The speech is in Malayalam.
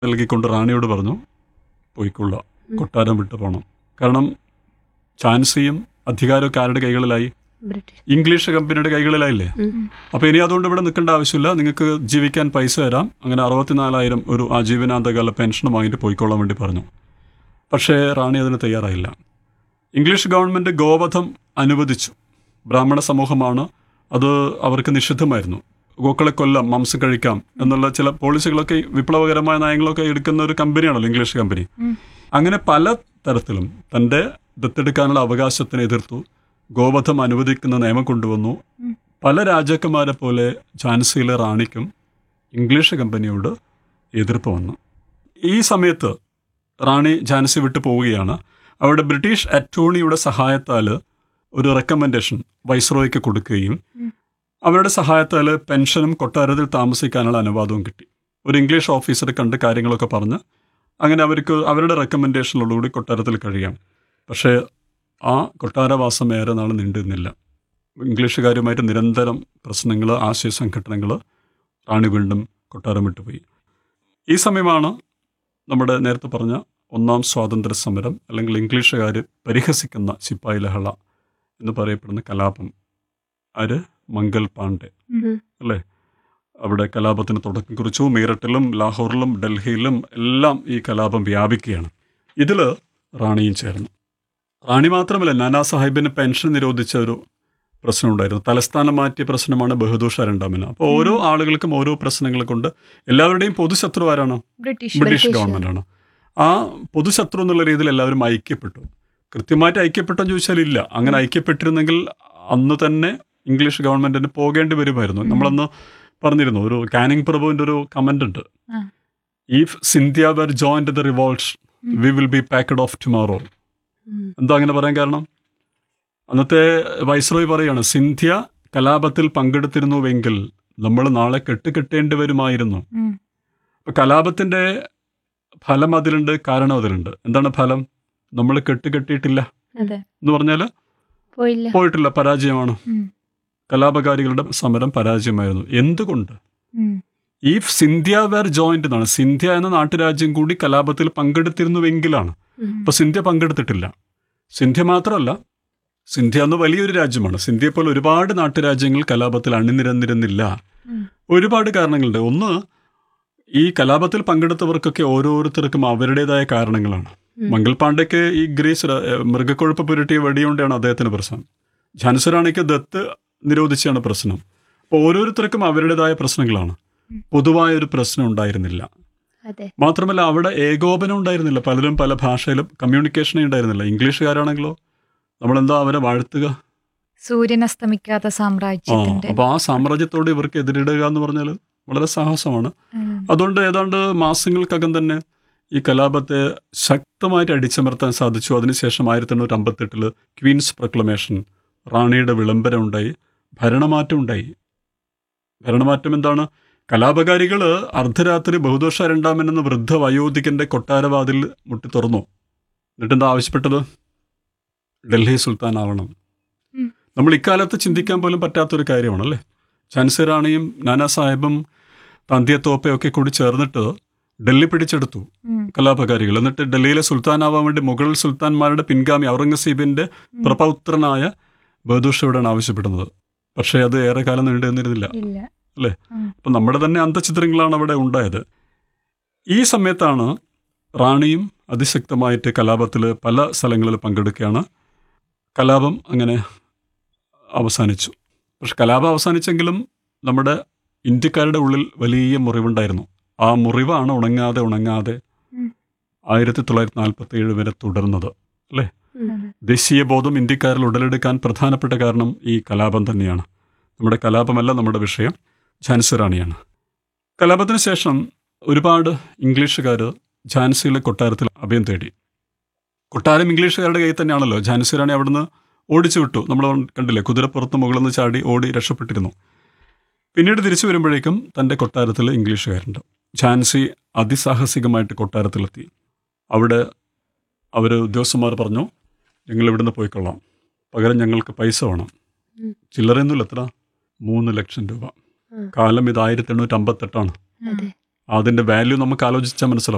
നൽകിക്കൊണ്ട് റാണിയോട് പറഞ്ഞു പോയിക്കൊള്ളുക കൊട്ടാരം വിട്ടു പോകണം കാരണം ചാൻസിയും അധികാരമൊക്കെ ആരുടെ കൈകളിലായി ബ്രിട്ടീഷ് ഇംഗ്ലീഷ് കമ്പനിയുടെ കൈകളിലായില്ലേ അപ്പോൾ ഇനി അതുകൊണ്ട് ഇവിടെ നിൽക്കേണ്ട ആവശ്യമില്ല നിങ്ങൾക്ക് ജീവിക്കാൻ പൈസ തരാം അങ്ങനെ അറുപത്തിനാലായിരം ഒരു ആജീവനാന്തകാല പെൻഷൻ വാങ്ങിയിട്ട് പോയിക്കൊള്ളാൻ വേണ്ടി പറഞ്ഞു പക്ഷേ റാണി അതിന് തയ്യാറായില്ല ഇംഗ്ലീഷ് ഗവൺമെൻറ് ഗോവധം അനുവദിച്ചു ബ്രാഹ്മണ സമൂഹമാണ് അത് അവർക്ക് നിഷിദ്ധമായിരുന്നു ഗോക്കളെ കൊല്ലാം മാംസം കഴിക്കാം എന്നുള്ള ചില പോളിസികളൊക്കെ വിപ്ലവകരമായ നയങ്ങളൊക്കെ എടുക്കുന്ന ഒരു കമ്പനിയാണല്ലോ ഇംഗ്ലീഷ് കമ്പനി അങ്ങനെ പല തരത്തിലും തൻ്റെ ദത്തെടുക്കാനുള്ള അവകാശത്തിനെ എതിർത്തു ഗോവധം അനുവദിക്കുന്ന നിയമം കൊണ്ടുവന്നു പല രാജാക്കന്മാരെ പോലെ ഝാൻസിയിലെ റാണിക്കും ഇംഗ്ലീഷ് കമ്പനിയോട് എതിർപ്പ് വന്നു ഈ സമയത്ത് റാണി ഝാൻസി വിട്ടു പോവുകയാണ് അവിടെ ബ്രിട്ടീഷ് അറ്റോർണിയുടെ സഹായത്താൽ ഒരു റെക്കമെൻഡേഷൻ വൈസ്രോയ്ക്ക് കൊടുക്കുകയും അവരുടെ സഹായത്താൽ പെൻഷനും കൊട്ടാരത്തിൽ താമസിക്കാനുള്ള അനുവാദവും കിട്ടി ഒരു ഇംഗ്ലീഷ് ഓഫീസറെ കണ്ട് കാര്യങ്ങളൊക്കെ പറഞ്ഞ് അങ്ങനെ അവർക്ക് അവരുടെ റെക്കമെൻഡേഷനിലോടുകൂടി കൊട്ടാരത്തിൽ കഴിയാം പക്ഷേ ആ കൊട്ടാരവാസം ഏറെ നാൾ നീണ്ടുനിന്നില്ല ഇംഗ്ലീഷുകാരുമായിട്ട് നിരന്തരം പ്രശ്നങ്ങൾ ആശയ സംഘടനകൾ റാണി വീണ്ടും കൊട്ടാരം വിട്ടുപോയി ഈ സമയമാണ് നമ്മുടെ നേരത്തെ പറഞ്ഞ ഒന്നാം സ്വാതന്ത്ര്യ സമരം അല്ലെങ്കിൽ ഇംഗ്ലീഷുകാർ പരിഹസിക്കുന്ന സിപ്പായി ലഹള എന്ന് പറയപ്പെടുന്ന കലാപം ആര് മംഗൽ പാണ്ഡെ ഉം. അല്ലേ അവിടെ കലാപത്തിന് തുടക്കം കുറിച്ചു മീററ്റിലും ലാഹോറിലും ഡൽഹിയിലും എല്ലാം ഈ കലാപം വ്യാപിക്കുകയാണ് ഇതിൽ റാണിയും ചേർന്നു റാണി മാത്രമല്ല നാനാ സാഹിബിന് പെൻഷൻ നിരോധിച്ച ഒരു പ്രശ്നമുണ്ടായിരുന്നു തലസ്ഥാനം മാറ്റിയ പ്രശ്നമാണ് ബഹദൂർ ഷാ രണ്ടാമന് അപ്പോൾ ഓരോ ആളുകൾക്കും ഓരോ പ്രശ്നങ്ങൾ കൊണ്ട് എല്ലാവരുടെയും പൊതുശത്രു ആരാണ് ബ്രിട്ടീഷ് ബ്രിട്ടീഷ് ഗവൺമെൻറ്റാണ് ആ പൊതുശത്രു എന്നുള്ള രീതിയിൽ എല്ലാവരും ഐക്യപ്പെട്ടു കൃത്യമായിട്ട് ഐക്യപ്പെട്ടെന്ന് ചോദിച്ചാൽ ഇല്ല അങ്ങനെ ഐക്യപ്പെട്ടിരുന്നെങ്കിൽ അന്ന് തന്നെ ഇംഗ്ലീഷ് ഗവൺമെന്റിന് പോകേണ്ടി വരുമായിരുന്നു നമ്മളന്ന് പറഞ്ഞിരുന്നു ഒരു കാനിങ് പ്രഭുവിന്റെ ഒരു കമന്റ് ഉണ്ട് ആ. If Scindia were joined the revolt we will be packed off tomorrow ഉം. എന്താ അങ്ങനെ പറയാൻ കാരണം അന്നത്തെ വൈസ്രോയ് പറയാണ് സിന്ധ്യ കലാപത്തിൽ പങ്കെടുത്തിരുന്നുവെങ്കിൽ നമ്മൾ നാളെ കെട്ടുകെട്ടേണ്ടി വരുമായിരുന്നു ഉം. ഇപ്പൊ കലാപത്തിന്റെ ഫലം അതിലുണ്ട് കാരണം അതിലുണ്ട് എന്താണ് ഫലം നമ്മൾ കെട്ടുകെട്ടിയിട്ടില്ല അതെ എന്ന് പറഞ്ഞാൽ പോയില്ല പോയിട്ടില്ല പരാജയമാണ് ഉം. കലാപകാരികളുടെ സമരം പരാജയമായിരുന്നു എന്തുകൊണ്ട് ഉം. ഈ സിന്ധ്യ വേർ ജോയിന്റ് എന്നാണ് സിന്ധ്യ എന്ന നാട്ടുരാജ്യം കൂടി കലാപത്തിൽ പങ്കെടുത്തിരുന്നുവെങ്കിലാണ് ഉം. ഇപ്പൊ സിന്ധ്യ പങ്കെടുത്തിട്ടില്ല സിന്ധ്യ മാത്രമല്ല സിന്ധ്യ എന്ന വലിയൊരു രാജ്യമാണ് സിന്ധ്യയെ പോലെ ഒരുപാട് നാട്ടുരാജ്യങ്ങൾ കലാപത്തിൽ അണിനിരന്നിരുന്നില്ല ഉം. ഒരുപാട് കാരണങ്ങളുണ്ട് ഒന്ന് ഈ കലാപത്തിൽ പങ്കെടുത്തവർക്കൊക്കെ ഓരോരുത്തർക്കും അവരുടേതായ കാരണങ്ങളാണ് ഉം. മംഗൾ പാണ്ഡെക്ക് ഈ ഗ്രീസ് ര- ഏ, മൃഗക്കൊഴുപ്പ് പുരട്ടിയ വെടിയുണ്ടാണ് അദ്ദേഹത്തിന് പ്രശ്നം ഝാൻസറാണിക്ക് ദത്ത് നിരോധിച്ചാണ് പ്രശ്നം അപ്പോൾ ഓരോരുത്തർക്കും അവരുടേതായ പ്രശ്നങ്ങളാണ് പൊതുവായ ഒരു പ്രശ്നം ഉണ്ടായിരുന്നില്ല അതെ മാത്രമല്ല അവിടെ ഏകോപനം ഉണ്ടായിരുന്നില്ല പലരും പല ഭാഷയിലും കമ്മ്യൂണിക്കേഷനേ ഉണ്ടായിരുന്നില്ല ഇംഗ്ലീഷുകാരാണെങ്കിലോ നമ്മളെന്താ അവരെ വാഴ്ത്തുക സൂര്യൻ അസ്തമിക്കാത്ത ആ സാമ്രാജ്യത്തിന്റെ അപ്പോൾ ആ സാമ്രാജ്യത്തോട് ഇവർക്ക് എതിരിടുക എന്ന് പറഞ്ഞാൽ വളരെ സാഹസമാണ് ഉം. അതുകൊണ്ട് ഏതാണ്ട് മാസങ്ങൾക്കകം തന്നെ ഈ കലാപത്തെ ശക്തമായിട്ട് അടിച്ചമർത്താൻ സാധിച്ചു അതിനുശേഷം ആയിരത്തി എണ്ണൂറ്റി അമ്പത്തെട്ടില് ക്വീൻസ് പ്രൊക്ലമേഷൻ റാണിയുടെ വിളംബരം ഉണ്ടായി ഭരണമാറ്റം ഉണ്ടായി ഭരണമാറ്റം എന്താണ് കലാപകാരികൾ അർദ്ധരാത്രി ബഹുദോഷ രണ്ടാമൻ എന്ന വൃദ്ധ വയോധികന്റെ കൊട്ടാരവാതിൽ മുട്ടി തുറന്നു എന്നിട്ട് എന്താ ആവശ്യപ്പെട്ടത് ഡൽഹി സുൽത്താൻ ആവണം ഉം. നമ്മൾ ഇക്കാലത്ത് ചിന്തിക്കാൻ പോലും പറ്റാത്തൊരു കാര്യമാണല്ലേ ഝാൻസി റാണിയും നാനാ സാഹിബും താന്തിയ തോപ്പയൊക്കെ കൂടി ചേർന്നിട്ട് ഡൽഹി പിടിച്ചെടുത്തു ഉം. കലാപകാരികൾ എന്നിട്ട് ഡൽഹിയിലെ സുൽത്താനാവാൻ വേണ്ടി മുഗൾ സുൽത്താൻമാരുടെ പിൻഗാമി ഔറംഗസീബിന്റെ പ്രപൗത്രനായ ബഹദൂഷയോടാണ് ആവശ്യപ്പെടുന്നത് പക്ഷേ അത് ഏറെ കാലം നീണ്ടു നിന്നിരുന്നില്ല ഇല്ല അപ്പം നമ്മുടെ തന്നെ അന്തചിത്രങ്ങളാണ് അവിടെ ഉണ്ടായത് ഈ സമയത്താണ് റാണിയും അതിശക്തമായിട്ട് കലാപത്തിൽ പല സ്ഥലങ്ങളിൽ പങ്കെടുക്കുകയാണ് കലാപം അങ്ങനെ അവസാനിച്ചു പക്ഷെ കലാപം അവസാനിച്ചെങ്കിലും നമ്മുടെ ഇന്ത്യക്കാരുടെ ഉള്ളിൽ വലിയ മുറിവുണ്ടായിരുന്നു ആ മുറിവാണ് ഉണങ്ങാതെ ഉണങ്ങാതെ ഉം. ആയിരത്തി തൊള്ളായിരത്തി നാൽപ്പത്തി ഏഴ് വരെ തുടർന്നത് അല്ലേ ഉം. ദേശീയ ബോധം ഇന്ത്യക്കാരിൽ ഉടലെടുക്കാൻ പ്രധാനപ്പെട്ട കാരണം ഈ കലാപം തന്നെയാണ് നമ്മുടെ കലാപമല്ല നമ്മുടെ വിഷയം ഝാൻസി റാണിയാണ് കലാപത്തിന് ശേഷം ഒരുപാട് ഇംഗ്ലീഷുകാർ ഝാൻസിയിലെ കൊട്ടാരത്തിൽ അഭയം തേടി കൊട്ടാരം ഇംഗ്ലീഷുകാരുടെ കയ്യിൽ തന്നെയാണല്ലോ ഝാൻസി റാണി അവിടുന്ന് ഓടിച്ചു വിട്ടു നമ്മൾ കണ്ടില്ലേ കുതിരപ്പുറത്ത് മുകളിൽ നിന്ന് ചാടി ഓടി രക്ഷപ്പെട്ടിരുന്നു പിന്നീട് തിരിച്ചു വരുമ്പോഴേക്കും തൻ്റെ കൊട്ടാരത്തിൽ ഇംഗ്ലീഷുകാരുണ്ട് ഝാൻസി അതിസാഹസികമായിട്ട് കൊട്ടാരത്തിലെത്തി അവിടെ അവർ ഉദ്യോഗസ്ഥന്മാർ പറഞ്ഞു ഞങ്ങൾ ഇവിടുന്ന് പോയിക്കൊള്ളാം പകരം ഞങ്ങൾക്ക് പൈസ വേണം ഉം. ചില്ലറയൊന്നുമില്ല എത്ര മൂന്ന് ലക്ഷം രൂപ ഉം. കാലം ഇത് ആയിരത്തി എണ്ണൂറ്റി അമ്പത്തെട്ടാണ് അതെ അതിൻ്റെ വാല്യൂ നമുക്ക് ആലോചിച്ചാൽ മനസ്സിലാവും